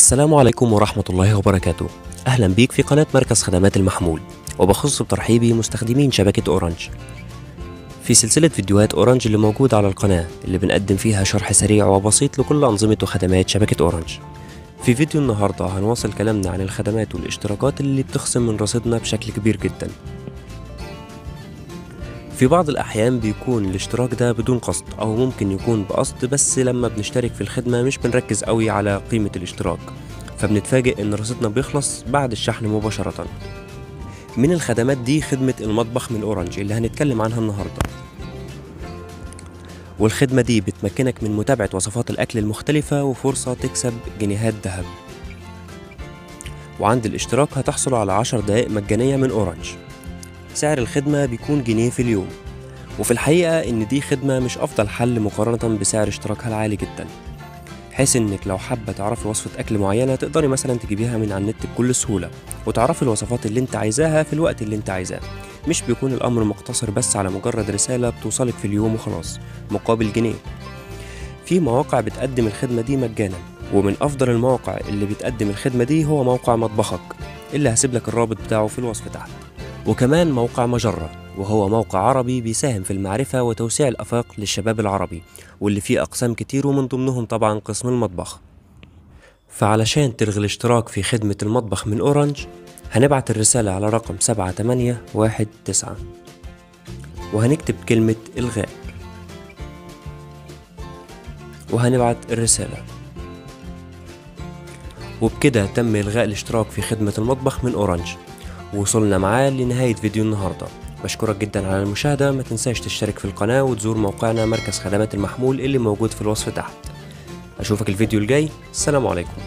السلام عليكم ورحمة الله وبركاته أهلا بيك في قناة مركز خدمات المحمول وبخص بترحيبي مستخدمين شبكة أورنج في سلسلة فيديوهات أورنج اللي موجودة على القناة اللي بنقدم فيها شرح سريع وبسيط لكل أنظمة وخدمات شبكة أورنج في فيديو النهاردة هنواصل كلامنا عن الخدمات والاشتراكات اللي بتخصم من رصيدنا بشكل كبير جدا في بعض الأحيان بيكون الاشتراك ده بدون قصد أو ممكن يكون بقصد بس لما بنشترك في الخدمة مش بنركز قوي على قيمة الاشتراك فبنتفاجئ إن رصيدنا بيخلص بعد الشحن مباشرة من الخدمات دي خدمة المطبخ من أورنج اللي هنتكلم عنها النهاردة والخدمة دي بتمكنك من متابعة وصفات الأكل المختلفة وفرصة تكسب جنيهات ذهب وعند الاشتراك هتحصل على عشر دقائق مجانية من أورنج سعر الخدمة بيكون جنيه في اليوم وفي الحقيقة إن دي خدمة مش أفضل حل مقارنة بسعر اشتراكها العالي جدا بحيث إنك لو حابة تعرفي وصفة أكل معينة تقدري مثلا تجيبيها من على النت بكل سهولة وتعرفي الوصفات اللي انت عايزاها في الوقت اللي انت عايزاه مش بيكون الأمر مقتصر بس على مجرد رسالة بتوصلك في اليوم وخلاص مقابل جنيه في مواقع بتقدم الخدمة دي مجانا ومن أفضل المواقع اللي بتقدم الخدمة دي هو موقع مطبخك اللي هسيب لك الرابط بتاعه في الوصف تحت وكمان موقع مجرة وهو موقع عربي بيساهم في المعرفة وتوسيع الآفاق للشباب العربي واللي فيه أقسام كتير ومن ضمنهم طبعا قسم المطبخ فعلشان تلغي الاشتراك في خدمة المطبخ من أورنج هنبعت الرسالة على رقم سبعة تمانية واحد تسعة وهنكتب كلمة إلغاء وهنبعت الرسالة وبكده تم إلغاء الاشتراك في خدمة المطبخ من أورنج وصلنا معاه لنهاية فيديو النهاردة بشكرك جدا على المشاهدة ما تنساش تشترك في القناة وتزور موقعنا مركز خدمات المحمول اللي موجود في الوصف تحت أشوفك الفيديو الجاي السلام عليكم